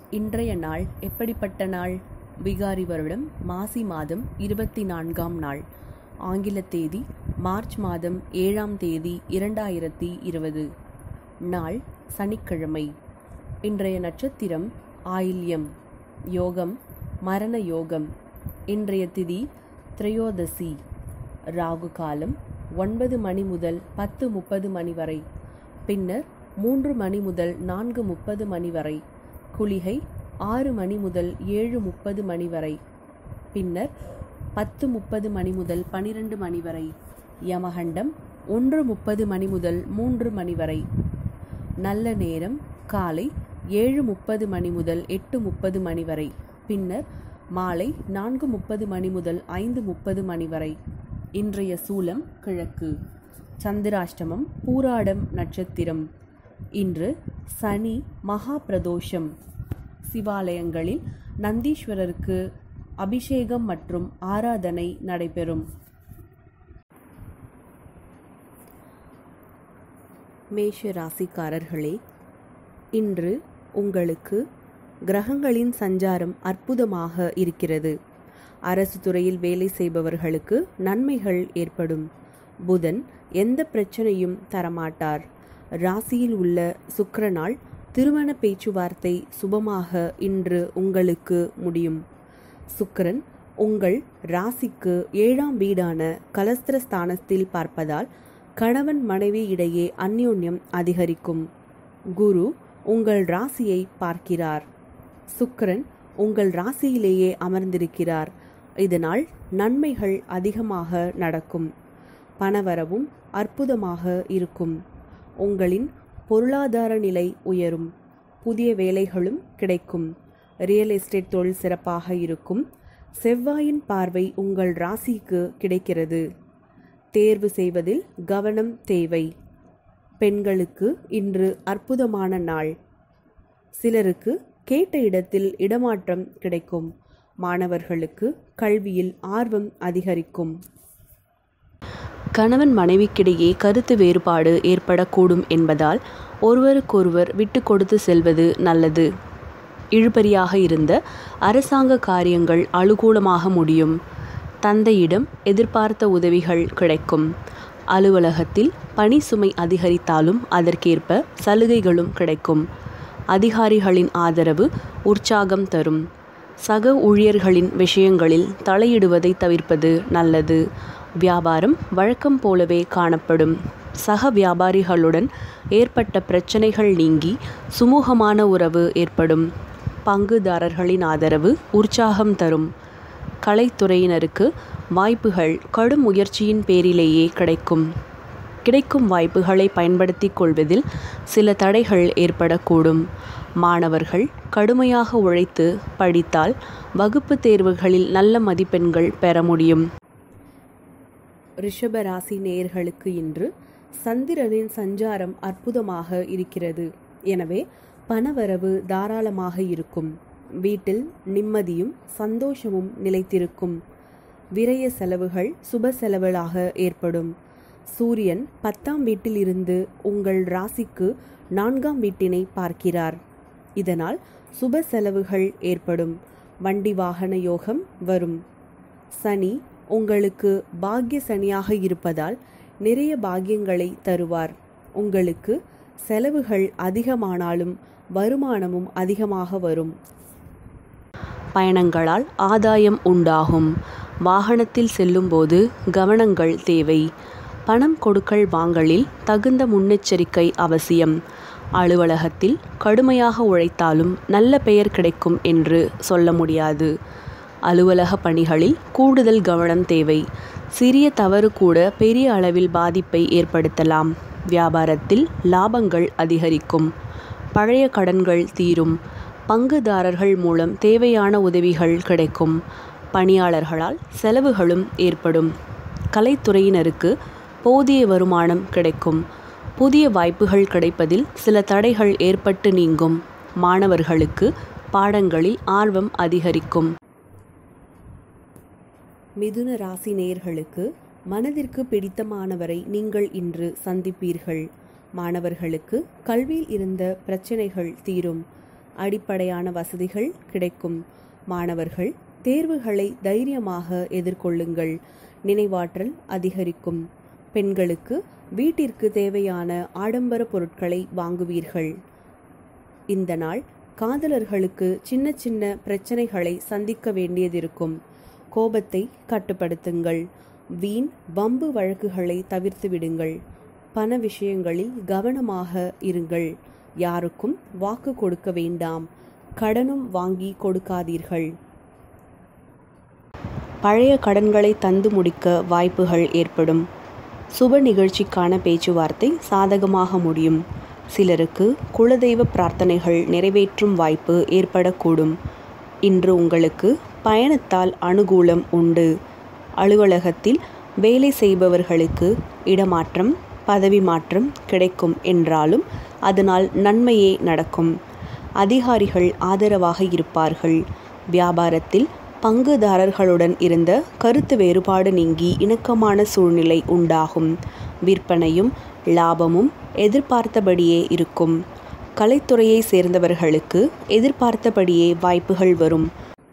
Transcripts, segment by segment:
இன்றைய நாள் எப்படிப்பட்ட நாள் விகாரி வருடம் மாசி மாதம் இருபத்தி நான்காம் நாள் ஆங்கில தேதி மார்ச் மாதம் ஏழாம் தேதி இரண்டாயிரத்தி இருபது நாள் சனிக்கிழமை இன்றைய நட்சத்திரம் ஆயில்யம் யோகம் மரண யோகம் இன்றைய திதி திரையோதசி ராகு காலம் ஒன்பது மணி முதல் பத்து முப்பது மணி வரை பின்னர் மூன்று மணி முதல் நான்கு முப்பது மணி வரை குளிகை ஆறு மணி முதல் ஏழு முப்பது மணி வரை பின்னர் பத்து முப்பது மணி முதல் பனிரெண்டு மணி வரை யமகண்டம் ஒன்று முப்பது மணி முதல் மூன்று மணி வரை நல்ல நேரம் காலை ஏழு முப்பது மணி முதல் எட்டு முப்பது மணி வரை பின்னர் மாலை நான்கு முப்பது மணி முதல் ஐந்து முப்பது மணி வரை இன்றைய சூலம் கிழக்கு சந்திராஷ்டமம் பூராடம் நட்சத்திரம் இன்று சனி மகா பிரதோஷம் சிவாலயங்களில் நந்தீஸ்வரருக்கு அபிஷேகம் மற்றும் ஆராதனை நடைபெறும் மேஷ ராசிக்காரர்களே இன்று உங்களுக்கு கிரகங்களின் சஞ்சாரம் அற்புதமாக இருக்கிறது அரசு துறையில் வேலை செய்பவர்களுக்கு நன்மைகள் ஏற்படும் புதன் எந்த பிரச்சனையும் தரமாட்டார் ராசியில் உள்ள சுக்கிரனால் திருமண பேச்சுவார்த்தை சுபமாக இன்று உங்களுக்கு முடியும் சுக்கிரன் உங்கள் ராசிக்கு ஏழாம் வீடான கலஸ்திரஸ்தானத்தில் பார்ப்பதால் கணவன் மனைவி இடையே அந்யோன்யம் அதிகரிக்கும் குரு உங்கள் ராசியை பார்க்கிறார் சுக்கிரன் உங்கள் ராசியிலேயே அமர்ந்திருக்கிறார் இதனால் நன்மைகள் அதிகமாக நடக்கும் பணவரவும் அற்புதமாக இருக்கும் உங்களின் பொருளாதார நிலை உயரும் புதிய வேலைகளும் கிடைக்கும் ரியல் எஸ்டேட் தொழில் சிறப்பாக இருக்கும் செவ்வாயின் பார்வை உங்கள் ராசிக்கு கிடைக்கிறது தேர்வு செய்வதில் கவனம் தேவை பெண்களுக்கு இன்று அற்புதமான நாள் சிலருக்கு கேட்ட இடத்தில் இடமாற்றம் கிடைக்கும் மாணவர்களுக்கு கல்வியில் ஆர்வம் அதிகரிக்கும் கணவன் மனைவிக்கிடையே கருத்து வேறுபாடு ஏற்படக்கூடும் என்பதால் ஒருவருக்கொருவர் விட்டு கொடுத்து செல்வது நல்லது இழுபறியாக இருந்த அரசாங்க காரியங்கள் அனுகூலமாக முடியும் தந்தையிடம் எதிர்பார்த்த உதவிகள் கிடைக்கும் அலுவலகத்தில் பணி சுமை அதிகரித்தாலும் அதற்கேற்ப சலுகைகளும் கிடைக்கும் அதிகாரிகளின் ஆதரவு உற்சாகம் தரும் சக ஊழியர்களின் விஷயங்களில் தலையிடுவதை தவிர்ப்பது நல்லது வியாபாரம் வழக்கம் போலவே காணப்படும் சக வியாபாரிகளுடன் ஏற்பட்ட பிரச்சனைகள் நீங்கி சுமூகமான உறவு ஏற்படும் பங்குதாரர்களின் ஆதரவு உற்சாகம் தரும் கலைத்துறையினருக்கு வாய்ப்புகள் கடும் முயற்சியின் பேரிலேயே கிடைக்கும் கிடைக்கும் வாய்ப்புகளை பயன்படுத்திக் கொள்வதில் சில தடைகள் ஏற்படக்கூடும் மாணவர்கள் கடுமையாக உழைத்து படித்தால் வகுப்பு தேர்வுகளில் நல்ல மதிப்பெண்கள் பெற முடியும் ரிஷப ராசி நேயர்களுக்கு இன்று சந்திரனின் சஞ்சாரம் அற்புதமாக இருக்கிறது எனவே பணவரவு தாராளமாக இருக்கும் வீட்டில் நிம்மதியும் சந்தோஷமும் நிலைத்திருக்கும் விரய செலவுகள் சுப செலவுகளாக ஏற்படும் சூரியன் பத்தாம் வீட்டில் இருந்து உங்கள் ராசிக்கு நான்காம் வீட்டினை பார்க்கிறார் இதனால் சுப செலவுகள் ஏற்படும் வண்டி வாகன யோகம் வரும் சனி உங்களுக்கு பாக்கிய சனியாக இருப்பதால் நிறைய பாக்கியங்களை தருவார் உங்களுக்கு செலவுகள் அதிகமானாலும் வருமானமும் அதிகமாக வரும் பயணங்களால் ஆதாயம் உண்டாகும் வாகனத்தில் செல்லும்போது கவனங்கள் தேவை பணம் கொடுக்கல் வாங்கலில் தகுந்த முன்னெச்சரிக்கை அவசியம் அலுவலகத்தில் கடுமையாக உழைத்தாலும் நல்ல பெயர் கிடைக்கும் என்று சொல்ல முடியாது அலுவலக பணிகளில் கூடுதல் கவனம் தேவை சிறிய தவறு கூட பெரிய அளவில் பாதிப்பை ஏற்படுத்தலாம் வியாபாரத்தில் லாபங்கள் அதிகரிக்கும் பழைய கடன்கள் தீரும் பங்குதாரர்கள் மூலம் தேவையான உதவிகள் கிடைக்கும் பணியாளர்களால் செலவுகளும் ஏற்படும் கலைத்துறையினருக்கு போதிய வருமானம் கிடைக்கும் புதிய வாய்ப்புகள் கிடைப்பதில் சில தடைகள் ஏற்பட்டு நீங்கும் மாணவர்களுக்கு பாடங்களில் ஆர்வம் அதிகரிக்கும் மிதுன ராசி நேயர்களுக்கு மனதிற்கு பிடித்தமானவரை நீங்கள் இன்று சந்திப்பீர்கள் மாணவர்களுக்கு கல்வியில் இருந்த பிரச்சனைகள் தீரும் அடிப்படையான வசதிகள் கிடைக்கும் மாணவர்கள் தேர்வுகளை தைரியமாக எதிர்கொள்ளுங்கள் நினைவாற்றல் அதிகரிக்கும் பெண்களுக்கு வீட்டிற்கு தேவையான ஆடம்பர பொருட்களை வாங்குவீர்கள் இந்த நாள் காதலர்களுக்கு சின்ன சின்ன பிரச்சனைகளை சந்திக்க வேண்டியதிருக்கும் கோபத்தை கட்டுப்படுத்துங்கள் வீண் வம்பு வழக்குகளை தவிர்த்து விடுங்கள் பண விஷயங்களில் கவனமாக இருங்கள் யாருக்கும் வாக்கு கொடுக்க வேண்டாம் கடனும் வாங்கி கொடுக்காதீர்கள் பழைய கடன்களை தந்து முடிக்க வாய்ப்புகள் ஏற்படும் சுப நிகழ்ச்சிக்கான பேச்சுவார்த்தை சாதகமாக முடியும் சிலருக்கு குலதெய்வ பிரார்த்தனைகள் நிறைவேற்றும் வாய்ப்பு ஏற்படக்கூடும் இன்று உங்களுக்கு பயணத்தால் அனுகூலம் உண்டு அலுவலகத்தில் வேலை செய்பவர்களுக்கு இடமாற்றம் பதவி மாற்றம் கிடைக்கும் என்றாலும் அதனால் நன்மையே நடக்கும் அதிகாரிகள் ஆதரவாக இருப்பார்கள் வியாபாரத்தில் பங்குதாரர்களுடன் இருந்த கருத்து வேறுபாடு நீங்கி இணக்கமான சூழ்நிலை உண்டாகும் விற்பனையும் லாபமும் எதிர்பார்த்தபடியே இருக்கும் கலைத்துறையை சேர்ந்தவர்களுக்கு எதிர்பார்த்தபடியே வாய்ப்புகள் வரும்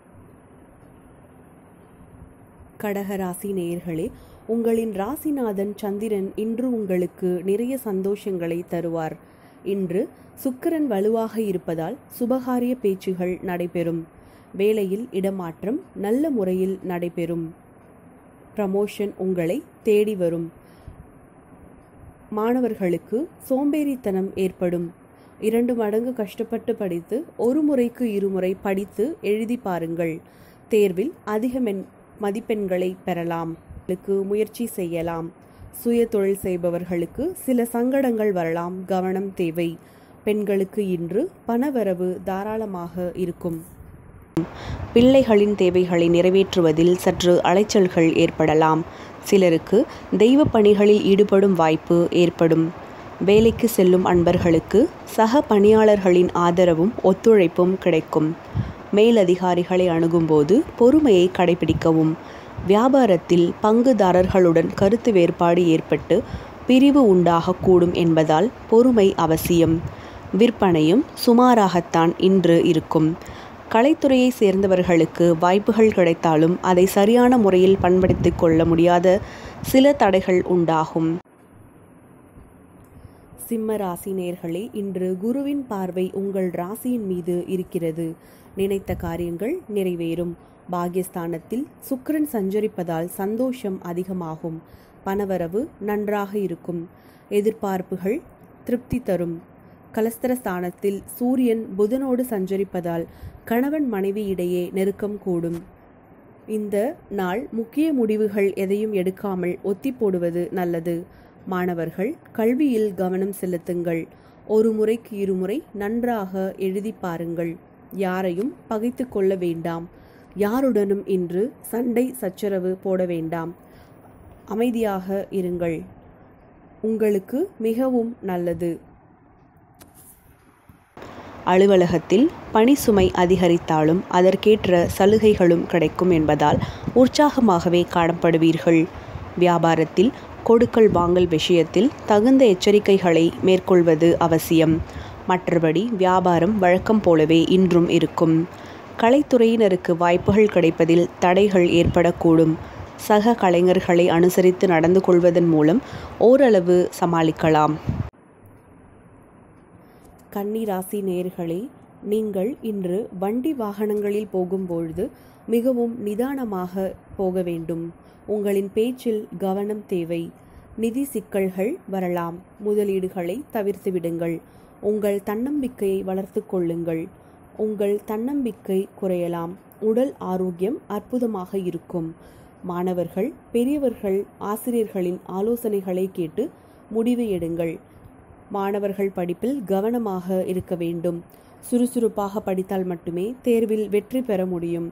கடகராசி நேயர்களே உங்களின் ராசிநாதன் சந்திரன் இன்று உங்களுக்கு நிறைய சந்தோஷங்களை தருவார் இன்று சுக்கிரன் வலுவாக இருப்பதால் சுபகாரிய பேச்சுகள் நடைபெறும் வேலையில் இடமாற்றம் நல்ல முறையில் நடைபெறும் ப்ரமோஷன் உங்களை தேடி வரும் மாணவர்களுக்கு சோம்பேறித்தனம் ஏற்படும் இரண்டு மடங்கு கஷ்டப்பட்டு படித்து ஒரு முறைக்கு இருமுறை படித்து எழுதி பாருங்கள் தேர்வில் அதிக மென் மதிப்பெண்களை பெறலாம் முயற்சி செய்யலாம் சுய தொழில் செய்பவர்களுக்கு சில சங்கடங்கள் வரலாம் கவனம் தேவை பெண்களுக்கு இன்று பணவரவு தாராளமாக இருக்கும் பிள்ளைகளின் தேவைகளை நிறைவேற்றுவதில் சற்று அலைச்சல்கள் ஏற்படலாம் சிலருக்கு தெய்வ பணிகளில் ஈடுபடும் வாய்ப்பு ஏற்படும் வேலைக்கு செல்லும் அன்பர்களுக்கு சக பணியாளர்களின் ஆதரவும் ஒத்துழைப்பும் கிடைக்கும் மேலதிகாரிகளை அணுகும்போது பொறுமையை கடைபிடிக்கவும் வியாபாரத்தில் பங்குதாரர்களுடன் கருத்து வேறுபாடு ஏற்பட்டு பிரிவு உண்டாகக்கூடும் என்பதால் பொறுமை அவசியம் விற்பனையும் சுமாராகத்தான் இன்று இருக்கும் கலைத்துறையை சேர்ந்தவர்களுக்கு வாய்ப்புகள் கிடைத்தாலும் அதை சரியான முறையில் பயன்படுத்திக் கொள்ள முடியாத சில தடைகள் உண்டாகும் சிம்ம ராசி நேர்களே இன்று குருவின் பார்வை உங்கள் ராசியின் மீது இருக்கிறது நினைத்த காரியங்கள் நிறைவேறும் பாகியஸ்தானத்தில் சுக்கிரன் சஞ்சரிப்பதால் சந்தோஷம் அதிகமாகும் பணவரவு நன்றாக இருக்கும் எதிர்பார்ப்புகள் திருப்தி தரும் கலஸ்தரஸ்தானத்தில் சூரியன் புதனோடு சஞ்சரிப்பதால் கணவன் மனைவி இடையே நெருக்கம் கூடும் இந்த நாள் முக்கிய முடிவுகள் எதையும் எடுக்காமல் ஒத்தி போடுவது நல்லது மாணவர்கள் கல்வியில் கவனம் செலுத்துங்கள் ஒரு முறைக்கு இருமுறை நன்றாக எழுதி பாருங்கள் யாரையும் பகைத்து கொள்ள வேண்டாம் யாருடனும் இன்று சண்டை சச்சரவு போட வேண்டாம் அமைதியாக இருங்கள் உங்களுக்கு மிகவும் நல்லது அலுவலகத்தில் பணி சுமை அதிகரித்தாலும் அதற்கேற்ற சலுகைகளும் கிடைக்கும் என்பதால் உற்சாகமாகவே காணப்படுவீர்கள் வியாபாரத்தில் கொடுக்கல் வாங்கல் விஷயத்தில் தகுந்த எச்சரிக்கைகளை மேற்கொள்வது அவசியம் மற்றபடி வியாபாரம் வழக்கம் போலவே இன்றும் இருக்கும் கலைத்துறையினருக்கு வாய்ப்புகள் கிடைப்பதில் தடைகள் ஏற்படக்கூடும் சக கலைஞர்களை அனுசரித்து நடந்து கொள்வதன் மூலம் ஓரளவு சமாளிக்கலாம் கன்னிராசி நேர்களே நீங்கள் இன்று வண்டி வாகனங்களில் போகும்பொழுது மிகவும் நிதானமாக போக வேண்டும் உங்களின் பேச்சில் கவனம் தேவை நிதி சிக்கல்கள் வரலாம் முதலீடுகளை தவிர்த்து விடுங்கள் உங்கள் தன்னம்பிக்கையை வளர்த்து கொள்ளுங்கள் உங்கள் தன்னம்பிக்கை குறையலாம் உடல் ஆரோக்கியம் அற்புதமாக இருக்கும் மாணவர்கள் பெரியவர்கள் ஆசிரியர்களின் ஆலோசனைகளை கேட்டு முடிவு எடுங்கள் மாணவர்கள் படிப்பில் கவனமாக இருக்க வேண்டும் சுறுசுறுப்பாக படித்தால் மட்டுமே தேர்வில் வெற்றி பெற முடியும்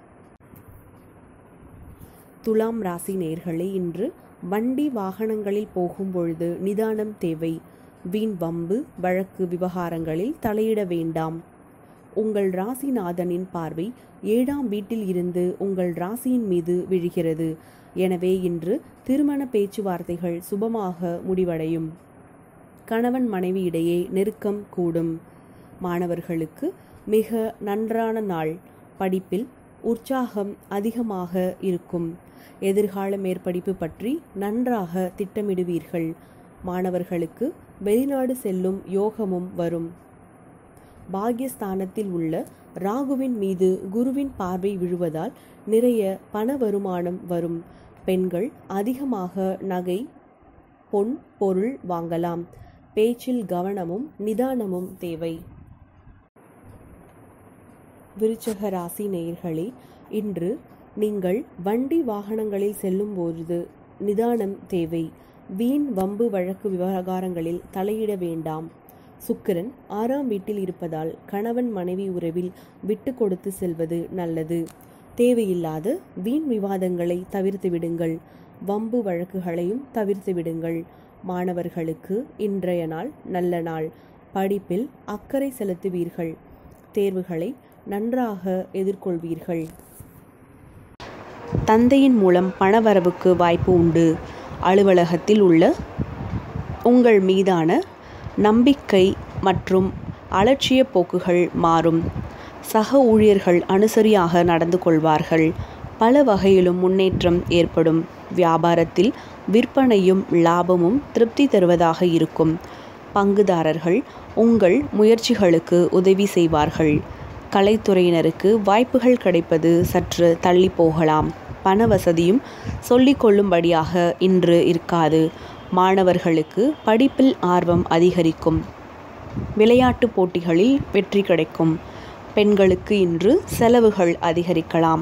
துலாம் ராசி நேர்களே இன்று வண்டி வாகனங்களில் போகும்பொழுது நிதானம் தேவை வீண் வம்பு வழக்கு விவகாரங்களில் தலையிட வேண்டாம் உங்கள் ராசிநாதனின் பார்வை ஏழாம் வீட்டில் இருந்து உங்கள் ராசியின் மீது விழுகிறது எனவே இன்று திருமண பேச்சுவார்த்தைகள் சுபமாக முடிவடையும் கணவன் மனைவி இடையே நெருக்கம் கூடும் மாணவர்களுக்கு மிக நன்றான நாள் படிப்பில் உற்சாகம் அதிகமாக இருக்கும் எதிர்கால மேற்படிப்பு பற்றி நன்றாக திட்டமிடுவீர்கள் மாணவர்களுக்கு வெளிநாடு செல்லும் யோகமும் வரும் பாக்யஸ்தானத்தில் உள்ள ராகுவின் மீது குருவின் பார்வை விழுவதால் நிறைய பண வருமானம் வரும் பெண்கள் அதிகமாக நகை பொன் பொருள் வாங்கலாம் பேச்சில் கவனமும் நிதானமும் தேவை விருச்சக ராசி நேயர்களே இன்று நீங்கள் வண்டி வாகனங்களில் செல்லும் பொழுது நிதானம் தேவை வீண் வம்பு வழக்கு விவகாரங்களில் தலையிட வேண்டாம் சுக்கிரன் ஆறாம் வீட்டில் இருப்பதால் கணவன் மனைவி உறவில் விட்டு கொடுத்து செல்வது நல்லது தேவையில்லாத வீண் விவாதங்களை தவிர்த்து விடுங்கள் வம்பு வழக்குகளையும் தவிர்த்து விடுங்கள் மாணவர்களுக்கு இன்றைய நாள் நல்ல நாள் படிப்பில் அக்கறை செலுத்துவீர்கள் தேர்வுகளை நன்றாக எதிர்கொள்வீர்கள் தந்தையின் மூலம் பணவரவுக்கு வாய்ப்பு உண்டு அலுவலகத்தில் உள்ள உங்கள் மீதான நம்பிக்கை மற்றும் அலட்சிய போக்குகள் மாறும் சக ஊழியர்கள் அனுசரியாக நடந்து கொள்வார்கள் பல வகையிலும் முன்னேற்றம் ஏற்படும் வியாபாரத்தில் விற்பனையும் லாபமும் திருப்தி தருவதாக இருக்கும் பங்குதாரர்கள் உங்கள் முயற்சிகளுக்கு உதவி செய்வார்கள் கலைத்துறையினருக்கு வாய்ப்புகள் கிடைப்பது சற்று தள்ளி போகலாம் பண வசதியும் சொல்லிக்கொள்ளும்படியாக இன்று இருக்காது மாணவர்களுக்கு படிப்பில் ஆர்வம் அதிகரிக்கும் விளையாட்டு போட்டிகளில் வெற்றி கிடைக்கும் பெண்களுக்கு இன்று செலவுகள் அதிகரிக்கலாம்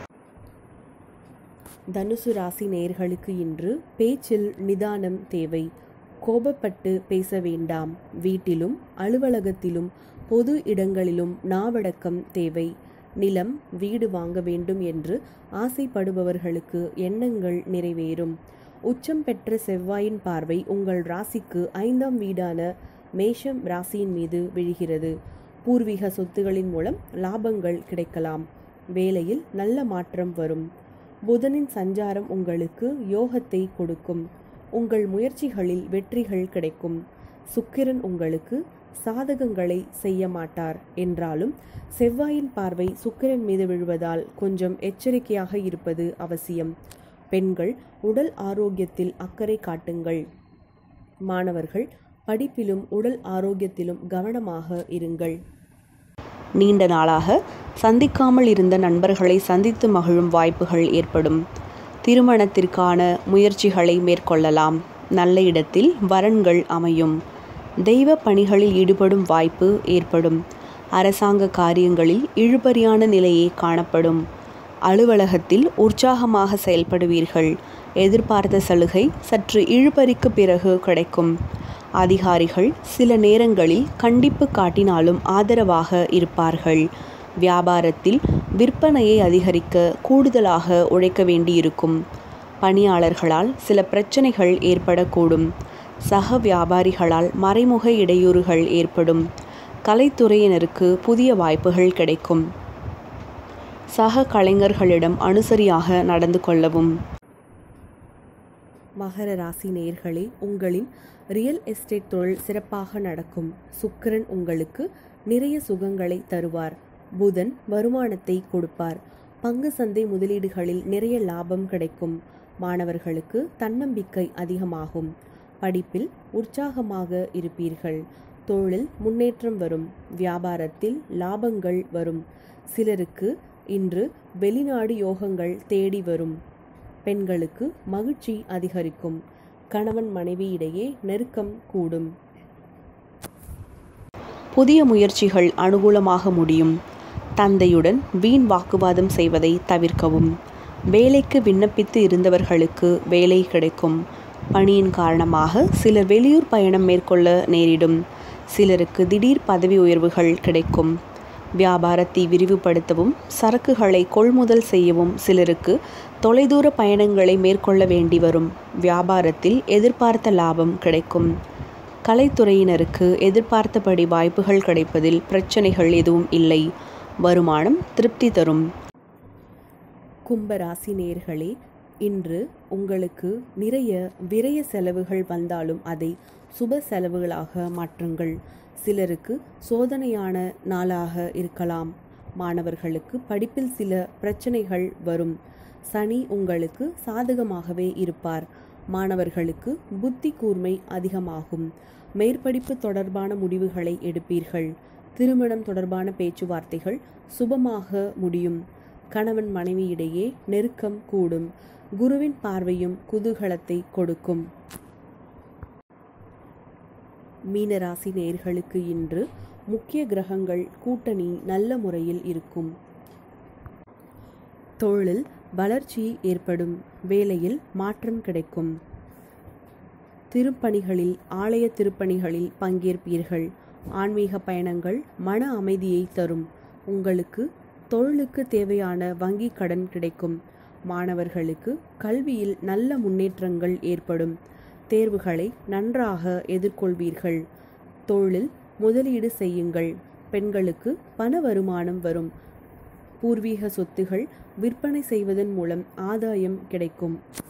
தனுசு ராசி நேர்களுக்கு இன்று பேச்சில் நிதானம் தேவை கோபப்பட்டு பேச வேண்டாம் வீட்டிலும் அலுவலகத்திலும் பொது இடங்களிலும் நாவடக்கம் தேவை நிலம் வீடு வாங்க வேண்டும் என்று ஆசைப்படுபவர்களுக்கு எண்ணங்கள் நிறைவேறும் உச்சம் பெற்ற செவ்வாயின் பார்வை உங்கள் ராசிக்கு ஐந்தாம் வீடான மேஷம் ராசியின் மீது விழுகிறது பூர்வீக சொத்துகளின் மூலம் லாபங்கள் கிடைக்கலாம் வேலையில் நல்ல மாற்றம் வரும் புதனின் சஞ்சாரம் உங்களுக்கு யோகத்தை கொடுக்கும் உங்கள் முயற்சிகளில் வெற்றிகள் கிடைக்கும் சுக்கிரன் உங்களுக்கு சாதகங்களை செய்ய மாட்டார் என்றாலும் செவ்வாயின் பார்வை சுக்கிரன் மீது விழுவதால் கொஞ்சம் எச்சரிக்கையாக இருப்பது அவசியம் பெண்கள் உடல் ஆரோக்கியத்தில் அக்கறை காட்டுங்கள் மாணவர்கள் படிப்பிலும் உடல் ஆரோக்கியத்திலும் கவனமாக இருங்கள் நீண்ட நாளாக சந்திக்காமல் இருந்த நண்பர்களை சந்தித்து மகிழும் வாய்ப்புகள் ஏற்படும் திருமணத்திற்கான முயற்சிகளை மேற்கொள்ளலாம் நல்ல இடத்தில் வரன்கள் அமையும் தெய்வ பணிகளில் ஈடுபடும் வாய்ப்பு ஏற்படும் அரசாங்க காரியங்களில் இழுபறியான நிலையே காணப்படும் அலுவலகத்தில் உற்சாகமாக செயல்படுவீர்கள் எதிர்பார்த்த சலுகை சற்று இழுபறிக்கு பிறகு கிடைக்கும் அதிகாரிகள் சில நேரங்களில் கண்டிப்பு காட்டினாலும் ஆதரவாக இருப்பார்கள் வியாபாரத்தில் விற்பனையை அதிகரிக்க கூடுதலாக உழைக்க வேண்டியிருக்கும் பணியாளர்களால் சில பிரச்சனைகள் ஏற்படக்கூடும் சக வியாபாரிகளால் மறைமுக இடையூறுகள் ஏற்படும் கலைத்துறையினருக்கு புதிய வாய்ப்புகள் கிடைக்கும் சக கலைஞர்களிடம் அனுசரியாக நடந்து கொள்ளவும் மகர ராசி நேர்களே உங்களின் ரியல் எஸ்டேட் தொழில் சிறப்பாக நடக்கும் சுக்கிரன் உங்களுக்கு நிறைய சுகங்களை தருவார் புதன் வருமானத்தை கொடுப்பார் பங்கு சந்தை முதலீடுகளில் நிறைய லாபம் கிடைக்கும் மாணவர்களுக்கு தன்னம்பிக்கை அதிகமாகும் படிப்பில் உற்சாகமாக இருப்பீர்கள் தொழில் முன்னேற்றம் வரும் வியாபாரத்தில் லாபங்கள் வரும் சிலருக்கு இன்று வெளிநாடு யோகங்கள் தேடி வரும் பெண்களுக்கு மகிழ்ச்சி அதிகரிக்கும் கணவன் மனைவி இடையே நெருக்கம் கூடும் புதிய முயற்சிகள் அனுகூலமாக முடியும் தந்தையுடன் வீண் வாக்குவாதம் செய்வதை தவிர்க்கவும் வேலைக்கு விண்ணப்பித்து இருந்தவர்களுக்கு வேலை கிடைக்கும் பணியின் காரணமாக சிலர் வெளியூர் பயணம் மேற்கொள்ள நேரிடும் சிலருக்கு திடீர் பதவி உயர்வுகள் கிடைக்கும் வியாபாரத்தை விரிவுபடுத்தவும் சரக்குகளை கொள்முதல் செய்யவும் சிலருக்கு தொலைதூர பயணங்களை மேற்கொள்ள வேண்டி வரும் வியாபாரத்தில் எதிர்பார்த்த லாபம் கிடைக்கும் கலைத்துறையினருக்கு எதிர்பார்த்தபடி வாய்ப்புகள் கிடைப்பதில் பிரச்சனைகள் எதுவும் இல்லை வருமானம் திருப்தி தரும் கும்பராசி நேர்களே இன்று உங்களுக்கு நிறைய விரய செலவுகள் வந்தாலும் அதை சுப செலவுகளாக மாற்றுங்கள் சிலருக்கு சோதனையான நாளாக இருக்கலாம் மாணவர்களுக்கு படிப்பில் சில பிரச்சனைகள் வரும் சனி உங்களுக்கு சாதகமாகவே இருப்பார் மாணவர்களுக்கு புத்தி கூர்மை அதிகமாகும் மேற்படிப்பு தொடர்பான முடிவுகளை எடுப்பீர்கள் திருமணம் தொடர்பான பேச்சுவார்த்தைகள் சுபமாக முடியும் கணவன் மனைவியிடையே நெருக்கம் கூடும் குருவின் பார்வையும் குதூகலத்தை கொடுக்கும் மீனராசி நேர்களுக்கு இன்று முக்கிய கிரகங்கள் கூட்டணி நல்ல முறையில் இருக்கும் தொழில் வளர்ச்சி ஏற்படும் வேலையில் மாற்றம் கிடைக்கும் திருப்பணிகளில் ஆலய திருப்பணிகளில் பங்கேற்பீர்கள் ஆன்மீக பயணங்கள் மன அமைதியை தரும் உங்களுக்கு தொழிலுக்கு தேவையான வங்கி கடன் கிடைக்கும் மாணவர்களுக்கு கல்வியில் நல்ல முன்னேற்றங்கள் ஏற்படும் தேர்வுகளை நன்றாக எதிர்கொள்வீர்கள் தொழில் முதலீடு செய்யுங்கள் பெண்களுக்கு பண வருமானம் வரும் பூர்வீக சொத்துகள் விற்பனை செய்வதன் மூலம் ஆதாயம் கிடைக்கும்